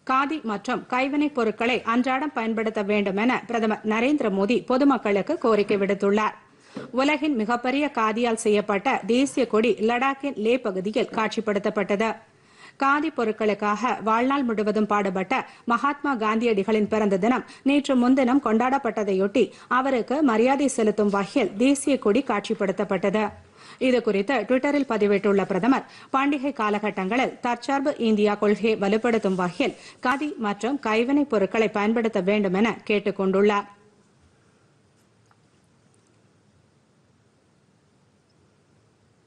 காதி மற்றும் கைவினைப் பொருட்களை அன்றாடம் பயன்படுத்த வேண்டும் என பிரதமர் நரேந்திர மோடி பொதுமக்களுக்கு கோரிக்கை விடுத்துள்ளார் உலகின் மிகப்பெரிய காதியால் செய்யப்பட்ட தேசிய கொடி லடாக்கின் லே பகுதியில் காட்சிப்படுத்தப்பட்டது காதி பொருட்களுக்காக வாழ்நாள் முழுவதும் பாடுபட்ட மகாத்மா காந்தியடிகளின் பிறந்த தினம் நேற்று முன்தினம் கொண்டாடப்பட்டதையொட்டி அவருக்கு மரியாதை செலுத்தும் வகையில் தேசிய கொடி காட்சிப்படுத்தப்பட்டது இதுகுறித்து டுவிட்டரில் பதிவிட்டுள்ள பிரதமர் பண்டிகை காலகட்டங்களில் தற்சார்பு இந்தியா கொள்கையை வலுப்படுத்தும் வகையில் காதி மற்றும் கைவினைப் பொருட்களை பயன்படுத்த வேண்டும் என கேட்டுக் கொண்டுள்ளார்